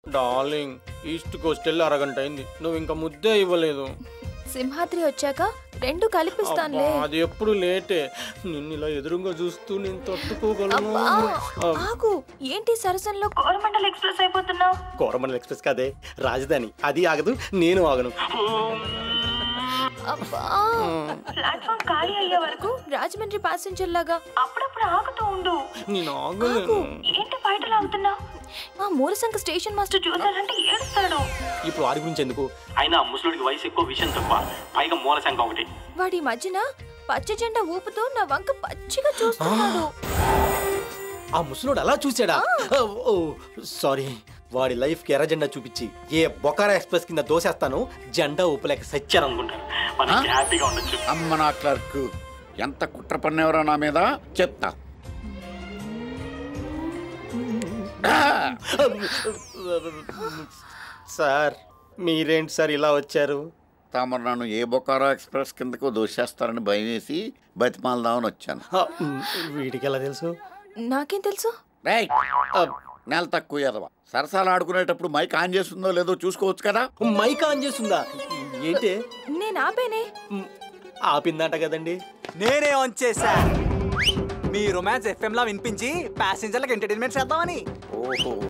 darling east Coast వెళ్ళి అరగంట అయింది నువ్వు ఇంకా ముద్దే ఇవ్వలేదు సింహాద్రి వచ్చాక రెండు కలిపిస్తానులే అబ్బా, అది ఎప్పుడు లేటే నిన్ను ఇలా ఎదురుగా చూస్తూ నేను తట్టుకోగలను అబ్బా, ఆగు ఏంటి సరసంలో కోరమండల్ ఎక్స్ప్రెస్ అయిపోతున్నావు కోరమండల్ ఎక్స్ప్రెస్ కదే రాజధాని అది ఆగదు నేను ఆగను అబ్బా ప్లాట్ఫామ్ ఖాళీ అయ్యే వరకు రాజమండ్రి ప్యాసింజర్ లాగా అప్పుడప్పుడు ఆగుతూ ఉండు నేను ఆగలేను ఏంటి బయట లాగుతున్నావు ఆ మూలశంక స్టేషన్ మాస్టర్ చూసారంటే ఏడుస్తాడు ఇప్పుడు వాడి గురించి ఎందుకు అయినా ముసలుడికి వయసు ఎక్కువ విషయం తప్ప పైగా మూల సంఖ్య ఒకటి వాడి మధ్యన పచ్చ జెండా ఊపుతూ నా వంక పచ్చిగా చూస్తున్నాడు ఆ ముసలోడు అలా చూసాడా ఓ సారీ వాడి లైఫ్ కి ఎర్ర జెండా చూపించి ఏ బొకారా ఎక్స్ప్రెస్ కింద దోసేస్తాను జెండా ఊపలేక సచ్చాను అనుకుంటారు మనకి హ్యాపీగా ఉండొచ్చు అమ్మ నా క్లర్క్ ఎంత కుట్ర పన్నేవరా నా మీద చెప్తా సార్ మీరేంటి సార్ ఇలా వచ్చారు తామరు నన్ను ఏ బొకారో ఎక్స్ప్రెస్ కిందకు దోషేస్తారని భయం వేసి బతిమాలదామని వచ్చాను ఆ, వీడికి ఎలా తెలుసు నాకేం తెలుసు రైట్ నెల తక్కువ ఎదవా సరసాలు ఆడుకునేటప్పుడు మైక్ ఆన్ చేస్తుందో లేదో చూసుకోవచ్చు కదా మైక్ ఆన్ చేస్తుందా ఏంటి నేను ఆపేనే ఆపిందంట కదండి నేనే ఆన్ చేశా మీ రొమాన్స్ ఎఫ్ఎం లా వినిపించి ప్యాసింజర్లకు ఎంటర్టైన్మెంట్ చేద్దామని ఓహో